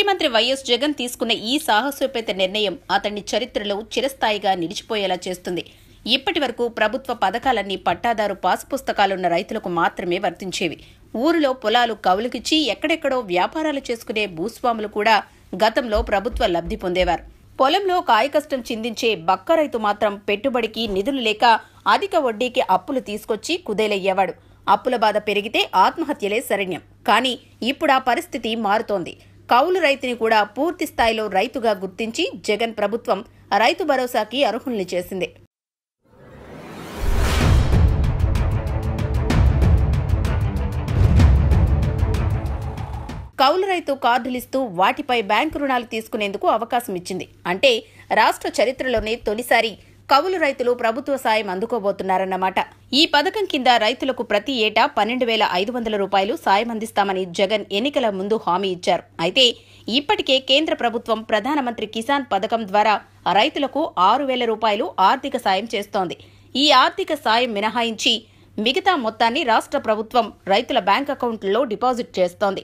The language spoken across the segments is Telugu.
ముఖ్యమంత్రి వైఎస్ జగన్ తీసుకున్న ఈ సాహసోపేత నిర్ణయం అతని చరిత్రలో చిరస్థాయిగా నిలిచిపోయేలా చేస్తుంది ఇప్పటి వరకు ప్రభుత్వ పథకాలన్నీ పట్టాదారు పాసు పుస్తకాలున్న రైతులకు మాత్రమే వర్తించేవి ఊరిలో పొలాలు కౌలుకిచ్చి ఎక్కడెక్కడో వ్యాపారాలు చేసుకునే భూస్వాములు కూడా గతంలో ప్రభుత్వ లబ్ధి పొందేవారు పొలంలో కాయకష్టం చిందించే బక్క రైతు మాత్రం పెట్టుబడికి నిధులు లేక అధిక వడ్డీకి అప్పులు తీసుకొచ్చి కుదేలయ్యేవాడు అప్పుల బాధ పెరిగితే ఆత్మహత్యలే శరణ్యం కానీ ఇప్పుడు ఆ పరిస్థితి మారుతోంది కౌలు రైతుని కూడా పూర్తి స్థాయిలో రైతుగా గుర్తించి జగన్ ప్రభుత్వం రైతు భరోసాకి అర్హుల్ని చేసింది కౌలు రైతు కార్డులిస్తూ వాటిపై బ్యాంకు రుణాలు తీసుకునేందుకు అవకాశం ఇచ్చింది అంటే రాష్ట్ర చరిత్రలోనే తొలిసారి కౌలు రైతులు ప్రభుత్వ సాయం అందుకోబోతున్నారన్నమాట ఈ పథకం కింద రైతులకు ప్రతి ఏటా పన్నెండు వేల ఐదు వందల రూపాయలు సాయం అందిస్తామని జగన్ ఎన్నికల ముందు హామీ ఇచ్చారు అయితే ఇప్పటికే కేంద్ర ప్రభుత్వం ప్రధానమంత్రి కిసాన్ పథకం ద్వారా రైతులకు ఆరు వేల రూపాయలు ఆర్థిక సాయం చేస్తోంది ఈ ఆర్థిక సాయం మినహాయించి మిగతా మొత్తాన్ని రాష్ట్ర ప్రభుత్వం రైతుల బ్యాంక్ అకౌంట్లలో డిపాజిట్ చేస్తోంది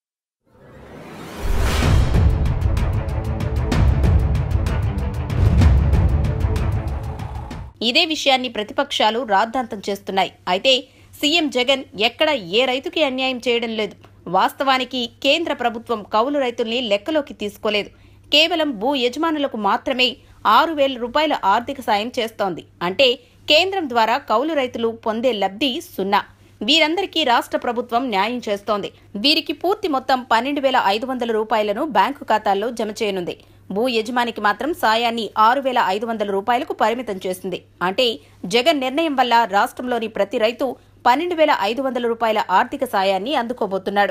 ఇదే విషయాన్ని ప్రతిపక్షాలు రాద్ధాంతం చేస్తున్నాయి అయితే సీఎం జగన్ ఎక్కడ ఏ రైతుకి అన్యాయం చేయడం లేదు వాస్తవానికి కేంద్ర ప్రభుత్వం కౌలు రైతుల్ని లెక్కలోకి తీసుకోలేదు కేవలం భూ యజమానులకు మాత్రమే ఆరు వేల రూపాయల ఆర్థిక సాయం చేస్తోంది అంటే కేంద్రం ద్వారా కౌలు రైతులు పొందే లబ్ధి సున్నా వీరందరికీ రాష్ట్ర ప్రభుత్వం న్యాయం చేస్తోంది వీరికి పూర్తి మొత్తం పన్నెండు వేల ఐదు వందల రూపాయలను బ్యాంకు ఖాతాల్లో జమ చేయనుంది భూ యజమానికి మాత్రం సాయాన్ని ఆరు వేల ఐదు వందల రూపాయలకు పరిమితం చేసింది అంటే జగన్ నిర్ణయం వల్ల రాష్ట్రంలోని ప్రతి రైతు పన్నెండు వేల ఐదు వందల రూపాయల ఆర్థిక సాయాన్ని అందుకోబోతున్నాడు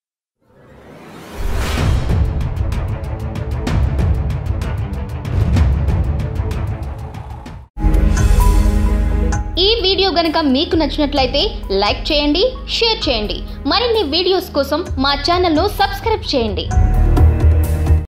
ఈ వీడియో గనుక మీకు నచ్చినట్లయితే లైక్ చేయండి షేర్ చేయండి మరిన్ని వీడియోస్ కోసం మా ఛానల్ను సబ్స్క్రైబ్ చేయండి